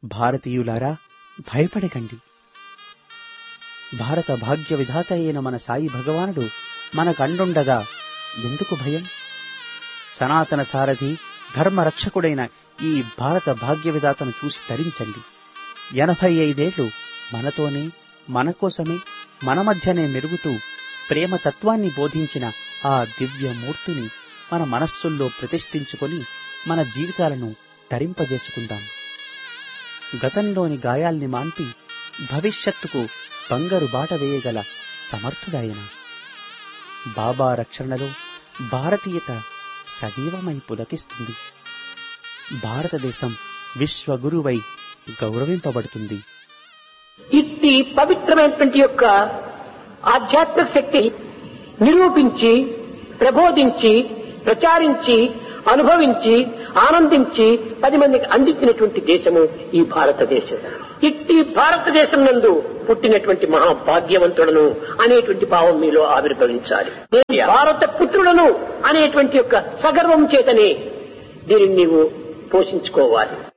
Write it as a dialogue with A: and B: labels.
A: భారతీయులారా భయపడకండి భారత భాగ్య విధాత అయిన మన సాయి భగవానుడు మనకండుండగా ఎందుకు భయం సనాతన సారథి ధర్మ రక్షకుడైన ఈ భారత భాగ్య విధాతను చూసి తరించండి ఎనభై ఐదేళ్లు మనతోనే మన కోసమే మన మధ్యనే మెరుగుతూ ప్రేమ తత్వాన్ని బోధించిన ఆ దివ్య మూర్తిని మన మనస్సుల్లో ప్రతిష్ఠించుకొని మన జీవితాలను తరింపజేసుకుందాం గతంలోని గాయాల్ని మాన్పి భవిష్యత్తుకు బంగారు బాట వేయగల సమర్థుడాయన బాబా రక్షణలో భారతీయత సజీవమై పులకిస్తుంది భారతదేశం విశ్వగురువై గౌరవింపబడుతుంది
B: ఇట్టి పవిత్రమైనటువంటి యొక్క ఆధ్యాత్మిక శక్తి నిరూపించి ప్రబోధించి ప్రచారించి అనుభవించి ఆనందించి పది మందికి అందించినటువంటి దేశము ఈ భారతదేశం ఇట్టి భారతదేశం నందు పుట్టినటువంటి మహాభాగ్యవంతుడను అనేటువంటి భావం మీలో ఆవిర్భవించాలి నేను భారత పుత్రులను అనేటువంటి యొక్క సగర్వం చేతనే దీనిని నీవు పోషించుకోవాలి